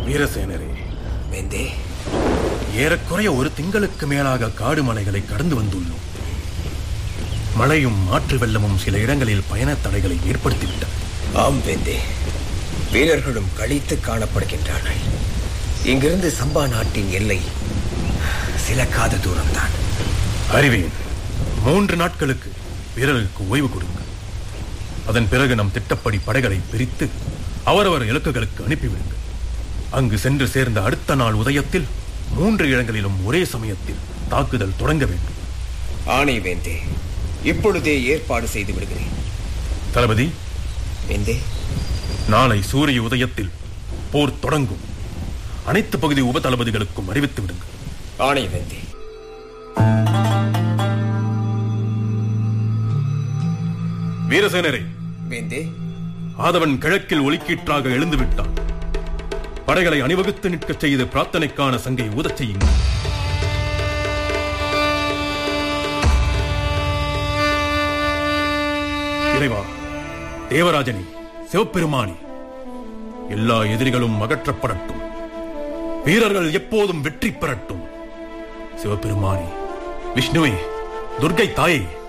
வீரசேனரே வேந்தே ஏறக்குறைய ஒரு திங்களுக்கு மேலாக காடு மலைகளை கடந்து வந்துள்ளோம் மழையும் மாற்று வெள்ளமும் சில இடங்களில் பயணத் தடைகளை ஏற்படுத்திவிட்டன ஆம் வேந்தே வீரர்களும் கழித்து காணப்படுகின்றார்கள் இங்கிருந்து சம்பா நாட்டின் எல்லை சில காத தூரம்தான் அறிவேன் மூன்று நாட்களுக்கு வீரர்களுக்கு ஓய்வு கொடுங்க அதன் பிறகு நம் திட்டப்படி படைகளை பிரித்து அவரவர் இலக்குகளுக்கு அனுப்பிவிடுங்கள் அங்கு சென்று சேர்ந்த அடுத்த நாள் உதயத்தில் மூன்று இடங்களிலும் ஒரே சமயத்தில் தாக்குதல் தொடங்க வேண்டும் ஆணை வேந்தே இப்பொழுதே ஏற்பாடு செய்து விடுகிறேன் தளபதி வேந்தே நாளை சூரிய உதயத்தில் போர் தொடங்கும் அனைத்து பகுதி உப தளபதிகளுக்கும் அறிவித்து விடுங்கள் ஆணை வேந்தே வீரசேனரே வேந்தே ஆதவன் கிழக்கில் ஒலிக்கீற்றாக எழுந்து விட்டான் படைகளை அணிவகுத்து நிற்கச் செய்து பிரார்த்தனைக்கான சங்கை ஊதச் செய்யுங்கள் இறைவா தேவராஜனே சிவபெருமானே எல்லா எதிரிகளும் அகற்றப்படட்டும் வீரர்கள் எப்போதும் வெற்றி பெறட்டும் சிவபெருமானே விஷ்ணுவே துர்க்கை தாயே